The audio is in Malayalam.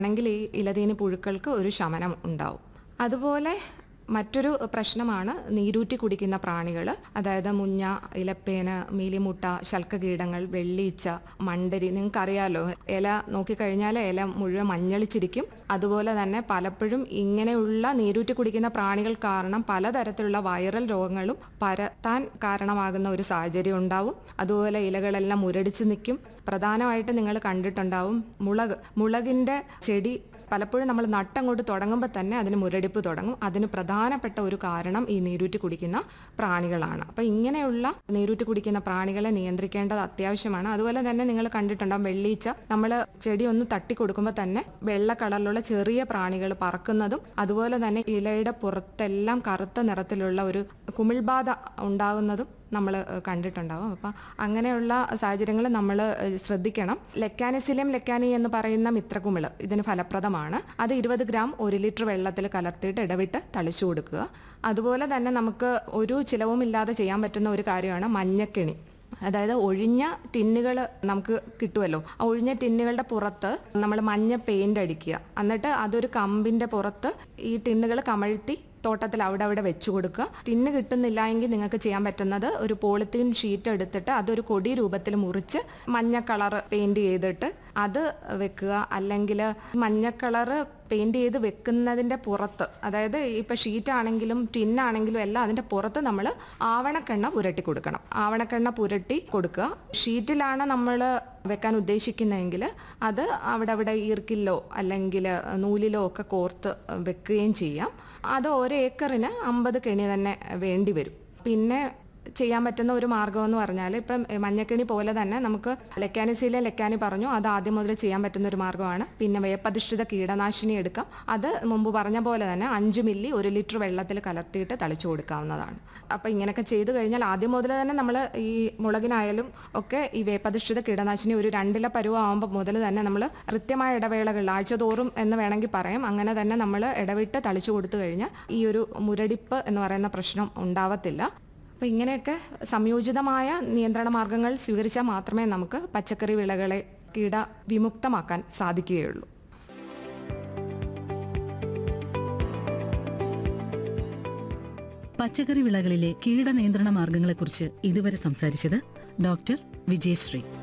ആണെങ്കിൽ ഈ ഇലതീനി പുഴുക്കൾക്ക് ഒരു ശമനം ഉണ്ടാവും അതുപോലെ മറ്റൊരു പ്രശ്നമാണ് നീരൂറ്റി കുടിക്കുന്ന പ്രാണികൾ അതായത് മുഞ്ഞ ഇലപ്പേന് മീലിമുട്ട ശൽക്കകീടങ്ങൾ വെള്ളീച്ച മണ്ടരി നിങ്ങൾക്കറിയാലോ ഇല നോക്കിക്കഴിഞ്ഞാൽ ഇല മുഴുവൻ മഞ്ഞളിച്ചിരിക്കും അതുപോലെ തന്നെ പലപ്പോഴും ഇങ്ങനെയുള്ള നീരൂറ്റി കുടിക്കുന്ന പ്രാണികൾ കാരണം പലതരത്തിലുള്ള വൈറൽ രോഗങ്ങളും പരത്താൻ കാരണമാകുന്ന ഒരു സാഹചര്യം ഉണ്ടാവും അതുപോലെ ഇലകളെല്ലാം മുരടിച്ച് നിൽക്കും പ്രധാനമായിട്ട് നിങ്ങൾ കണ്ടിട്ടുണ്ടാവും മുളക് മുളകിൻ്റെ ചെടി പലപ്പോഴും നമ്മൾ നട്ടങ്ങോട്ട് തുടങ്ങുമ്പോൾ തന്നെ അതിന് മുരടിപ്പ് തുടങ്ങും അതിന് പ്രധാനപ്പെട്ട ഒരു കാരണം ഈ നീരൂറ്റി കുടിക്കുന്ന പ്രാണികളാണ് അപ്പോൾ ഇങ്ങനെയുള്ള നീരൂറ്റി കുടിക്കുന്ന പ്രാണികളെ നിയന്ത്രിക്കേണ്ടത് അത്യാവശ്യമാണ് അതുപോലെ തന്നെ നിങ്ങൾ കണ്ടിട്ടുണ്ടാകും വെള്ളീച്ച നമ്മൾ ചെടി ഒന്ന് തട്ടി കൊടുക്കുമ്പോൾ തന്നെ വെള്ള കളറിലുള്ള ചെറിയ പ്രാണികൾ പറക്കുന്നതും അതുപോലെ തന്നെ ഇലയുടെ പുറത്തെല്ലാം കറുത്ത നിറത്തിലുള്ള ഒരു കുമിൾബാധ ഉണ്ടാകുന്നതും നമ്മൾ കണ്ടിട്ടുണ്ടാവും അപ്പം അങ്ങനെയുള്ള സാഹചര്യങ്ങൾ നമ്മൾ ശ്രദ്ധിക്കണം ലെക്കാനിസിലിയം ലെക്കാനി എന്ന് പറയുന്ന മിത്രകുമിള് ഇതിന് ഫലപ്രദമാണ് അത് ഇരുപത് ഗ്രാം ഒരു ലിറ്റർ വെള്ളത്തിൽ കലർത്തിയിട്ട് ഇടവിട്ട് തളിച്ചു കൊടുക്കുക അതുപോലെ തന്നെ നമുക്ക് ഒരു ചിലവുമില്ലാതെ ചെയ്യാൻ പറ്റുന്ന ഒരു കാര്യമാണ് മഞ്ഞക്കെണി അതായത് ഒഴിഞ്ഞ ടിന്നുകൾ നമുക്ക് കിട്ടുമല്ലോ ആ ഒഴിഞ്ഞ ടിന്നുകളുടെ പുറത്ത് നമ്മൾ മഞ്ഞ പെയിന്റ് അടിക്കുക എന്നിട്ട് അതൊരു കമ്പിന്റെ പുറത്ത് ഈ ടിന്നുകൾ കമഴ്ത്തി തോട്ടത്തിൽ അവിടെ അവിടെ വെച്ചു കൊടുക്കുക ടിന്ന് കിട്ടുന്നില്ല എങ്കിൽ നിങ്ങൾക്ക് ചെയ്യാൻ പറ്റുന്നത് ഒരു പോളിത്തീൻ ഷീറ്റ് എടുത്തിട്ട് അതൊരു കൊടി രൂപത്തിൽ മുറിച്ച് മഞ്ഞ കളർ പെയിന്റ് ചെയ്തിട്ട് അത് വെക്കുക അല്ലെങ്കിൽ മഞ്ഞ കളറ് പെയിന്റ് ചെയ്ത് വെക്കുന്നതിന്റെ പുറത്ത് അതായത് ഇപ്പൊ ഷീറ്റ് ആണെങ്കിലും ടിന്നാണെങ്കിലും എല്ലാം അതിന്റെ പുറത്ത് നമ്മൾ ആവണക്കെണ്ണ പുരട്ടി കൊടുക്കണം ആവണക്കെണ്ണ പുരട്ടി കൊടുക്കുക ഷീറ്റിലാണ് നമ്മൾ വെക്കാൻ ഉദ്ദേശിക്കുന്നതെങ്കിൽ അത് അവിടെ അവിടെ ഈർക്കിലോ അല്ലെങ്കിൽ നൂലിലോ ഒക്കെ കോർത്ത് വെക്കുകയും ചെയ്യാം അത് ഒരു ഏക്കറിന് അമ്പത് കെണി തന്നെ വേണ്ടി വരും പിന്നെ ചെയ്യാൻ പറ്റുന്ന ഒരു മാർഗം എന്ന് പറഞ്ഞാൽ ഇപ്പം മഞ്ഞക്കെണി പോലെ തന്നെ നമുക്ക് ലെക്കാനിസിയിലെ ലെക്കാനി പറഞ്ഞു അത് ആദ്യം മുതൽ ചെയ്യാൻ പറ്റുന്ന ഒരു മാർഗ്ഗമാണ് പിന്നെ വേപ്പധിഷ്ഠിത കീടനാശിനി എടുക്കാം അത് മുമ്പ് പറഞ്ഞ പോലെ തന്നെ അഞ്ച് മില്ലി ഒരു ലിറ്റർ വെള്ളത്തിൽ കലർത്തിയിട്ട് തളിച്ചു കൊടുക്കാവുന്നതാണ് അപ്പം ഇങ്ങനെയൊക്കെ ചെയ്തു കഴിഞ്ഞാൽ ആദ്യം മുതൽ തന്നെ നമ്മൾ ഈ മുളകിനായാലും ഒക്കെ ഈ വേപ്പധിഷ്ഠിത കീടനാശിനി ഒരു രണ്ടില പരുവാകുമ്പോൾ മുതൽ തന്നെ നമ്മൾ കൃത്യമായ ഇടവേളകളിൽ ആഴ്ചതോറും എന്ന് വേണമെങ്കിൽ പറയാം അങ്ങനെ തന്നെ നമ്മൾ ഇടവിട്ട് തളിച്ചു കൊടുത്തു കഴിഞ്ഞാൽ ഈ ഒരു മുരടിപ്പ് എന്ന് പറയുന്ന പ്രശ്നം ഉണ്ടാവത്തില്ല അപ്പോൾ ഇങ്ങനെയൊക്കെ സംയോജിതമായ നിയന്ത്രണ മാർഗങ്ങൾ സ്വീകരിച്ചാൽ മാത്രമേ നമുക്ക് പച്ചക്കറി വിളകളെ കീട വിമുക്തമാക്കാൻ സാധിക്കുകയുള്ളൂ പച്ചക്കറി വിളകളിലെ കീടനിയന്ത്രണ മാർഗങ്ങളെക്കുറിച്ച് ഇതുവരെ സംസാരിച്ചത് ഡോക്ടർ വിജയശ്രീ